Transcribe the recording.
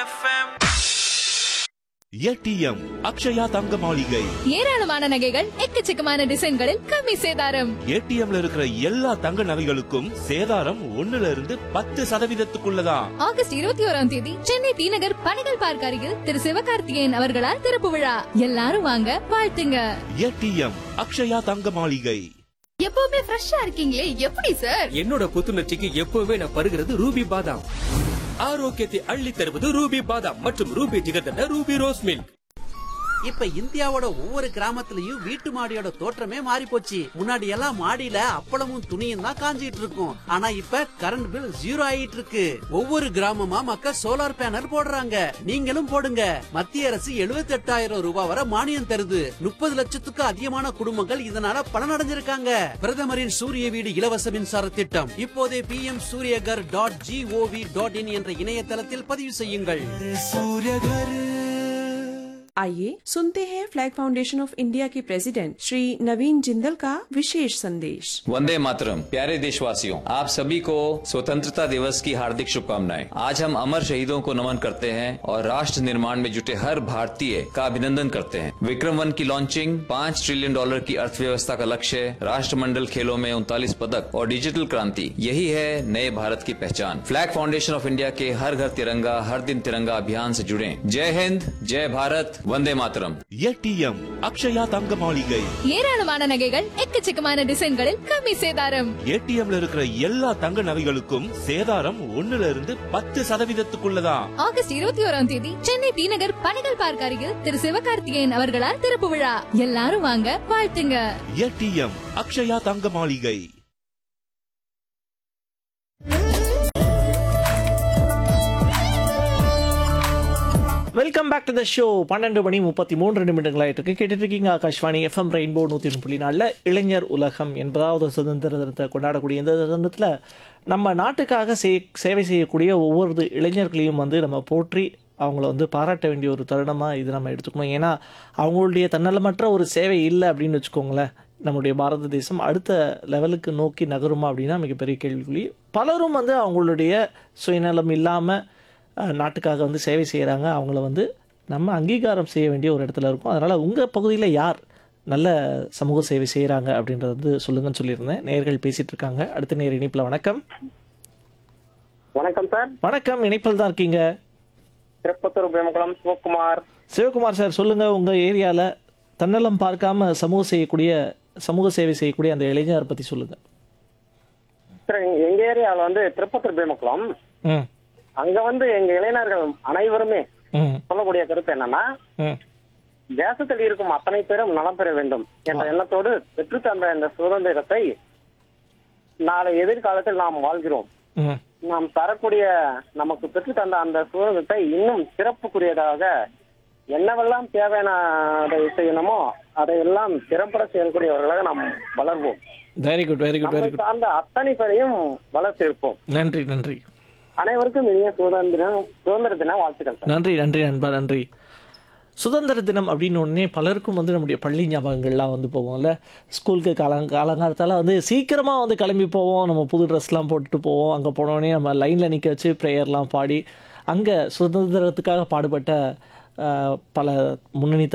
FM. ATM Akshaya Thanga Maligai ஏராளமான நகைகள் எக்கச்சக்கமான டிசைன்களில் கம்மி சேதாரம் ஏடிஎம்ல இருக்கிற எல்லா தங்க நகைகளுக்கும் சேதாரம் ஒண்ணுல இருந்து பத்து சதவீதத்துக்குள்ளதான் ஆகஸ்ட் இருபத்தி ஓராம் தேதி சென்னை டி நகர் பணிகள் பார்க் அருகில் திரு சிவகார்த்திகேயன் அவர்களால் திறப்பு விழா எல்லாரும் வாங்க வாழ்த்துங்க ஏடிஎம் அக்ஷயா தங்க மாளிகை எப்பவுமே ஃப்ரெஷ்ஷா இருக்கீங்களே எப்படி சார் என்னோட புத்துணர்ச்சிக்கு எப்பவுமே நான் பருகிறது ரூபி பாதாம் ஆரோக்கியத்தை அள்ளி தருவது ரூபி பாதாம் மற்றும் Ruby jigarthanda Ruby rose milk இப்ப இந்தியாவோட ஒவ்வொரு கிராமத்துலயும் வீட்டு மாடியோட தோற்றமே மாறி போச்சு முன்னாடி எல்லாம் மாடியில அப்பளமும் துணியும் தான் காஞ்சிட்டு இருக்கும் ஆனா இப்ப கரண்ட் பில் ஜீரோ ஆயிட்டு இருக்கு ஒவ்வொரு கிராமமா மக்கள் சோலார் பேனல் போடுறாங்க நீங்களும் போடுங்க மத்திய அரசு 78000 ரூபாய் வரை மானியம் தருது முப்பது லட்சத்துக்கு அதிகமான குடும்பங்கள் இதனால பலனடைஞ்சிருக்காங்க பிரதமரின் சூரிய வீடு இலவச மின்சார திட்டம் இப்போதே P M Suryaghar dot G O V dot in என்ற இணையதளத்தில் பதிவு செய்யுங்கள் आइए सुनते हैं फ्लैग फाउंडेशन ऑफ इंडिया के प्रेसिडेंट श्री नवीन जिंदल का विशेष संदेश वंदे मातरम प्यारे देशवासियों आप सभी को स्वतंत्रता दिवस की हार्दिक शुभकामनाएं आज हम अमर शहीदों को नमन करते हैं और राष्ट्र निर्माण में जुटे हर भारतीय का अभिनंदन करते हैं विक्रम वन की लॉन्चिंग पाँच ट्रिलियन डॉलर की अर्थव्यवस्था का लक्ष्य राष्ट्रमंडल खेलों में उनतालीस पदक और डिजिटल क्रांति यही है नए भारत की पहचान फ्लैग फाउंडेशन ऑफ इंडिया के हर घर तिरंगा हर दिन तिरंगा अभियान से जुड़े जय हिंद जय भारत वंदे मातरम ஏடிஎம் அக்ஷயா தங்க மாளிகை ஏராளமான நகைகள் எக்கச்சக்கமான டிசைன்களில் கம்மி சேதாரம் ஏடிஎம்ல இருக்கிற எல்லா தங்க நகைகளுக்கும் சேதாரம் ஒண்ணுல இருந்து பத்து சதவீதத்துக்குள்ளதான் ஆகஸ்ட் இருபத்தி ஓராம் தேதி சென்னை டி நகர் பணிகள் பார்க் அருகில் திரு சிவகார்த்திகேயன் அவர்களால் திறப்பு விழா எல்லாரும் வாங்க வாழ்த்துங்க ATM Akshaya Thanga Maligai welcome back to the show பன்னெண்டு மணி முப்பத்தி மூன்று நிமிடங்களாயிட்டு இருக்கு கேட்டுட்டு இருக்கீங்க ஆகாஷ்வாணி எஃப்எம் ரெயின்போ நூற்றி ஒன்று புள்ளி நாலில் இளைஞர் உலகம் என்பதாவது சுதந்திர தினத்தை கொண்டாடக்கூடிய இந்த தருணத்தில் நம்ம நாட்டுக்காக சே சேவை செய்யக்கூடிய ஒவ்வொரு இளைஞர்களையும் வந்து நம்ம போற்றி அவங்கள வந்து பாராட்ட வேண்டிய ஒரு தருணமாக இது நம்ம எடுத்துக்கணும் ஏன்னா அவங்களுடைய தன்னலமற்ற ஒரு சேவை இல்லை அப்படின்னு வச்சுக்கோங்களேன் நம்முடைய பாரத தேசம் அடுத்த லெவலுக்கு நோக்கி நகருமா அப்படின்னா மிகப்பெரிய கேள்விக்குறி பலரும் வந்து அவங்களுடைய சுயநலம் இல்லாமல் அஹ், நாட்டுக்காக வந்து சேவை செய்கிறாங்க அவங்கள வந்து நம்ம அங்கீகாரம் செய்ய வேண்டிய ஒரு இடத்துல இருக்கும் அதனால் உங்கள் பகுதியில் யார் நல்ல சமூக சேவை செய்கிறாங்க அப்படின்றத வந்து சொல்லுங்கன்னு சொல்லியிருந்தேன் நேர்கள் பேசிகிட்டு இருக்காங்க அடுத்த நேர் இணைப்பில் வணக்கம் வணக்கம் சார் வணக்கம் இணைப்பில் தான் இருக்கீங்க திருப்பத்தூர் பிரேமகுளம் சிவகுமார் சிவகுமார் சார் சொல்லுங்கள் உங்கள் ஏரியாவில் தன்னலம் பார்க்காம சமூக செய்யக்கூடிய சமூக சேவை செய்யக்கூடிய அந்த இளைஞரை பற்றி சொல்லுங்கள் சார் எங்க- எங்க ஏரியாவில் வந்து திருப்பத்தூர் பிரேமகுளம் ம் அங்க வந்து எங்க இளைஞர்கள் அனைவருமே ம் சொல்லக்கூடிய கருத்து என்னன்னா ம் தேசத்தில் இருக்கும் அத்தனை பேரும் நலம் பெற வேண்டும் என்ற எண்ணத்தோடு பெற்று தந்த இந்த சுதந்திரத்தை நாளை எதிர்காலத்தில் நாம் வாழ்கிறோம் ம் நாம் தரக்கூடிய நமக்கு பெற்று தந்த அந்த சுதந்திரத்தை இன்னும் சிறப்புக்குரியதாக என்னவெல்லாம் தேவையான அதை செய்யணுமோ அதையெல்லாம் திறம்பட செய்யக்கூடியவர்களாக நாம் வளர்வோம் very good very good very நம்மை குட் சார்ந்த அத்தனை பேரையும் வளர்த்திருப்போம் நன்றி நன்றி அனைவருக்கும் இனிய சுதந்திரம் சுதந்திர தின வாழ்த்துக்கள் சார் நன்றி நன்றி நண்பா நன்றி சுதந்திர தினம் அப்படின்னு உடனே பலருக்கும் வந்து நம்முடைய பள்ளி ஞாபகங்கள்லாம் வந்து போவோம்ல ஸ்கூலுக்கு காலங் காலங்காலத்தால் வந்து சீக்கிரமாக வந்து கிளம்பி போவோம் நம்ம புது ட்ரெஸ்லாம் போட்டுட்டு போவோம் அங்கே போனோடனே நம்ம லைனில் நிற்க வச்சு ப்ரேயர்லாம் பாடி அங்கே சுதந்திரத்துக்காக பாடுபட்ட அஹ், பல முன்னணி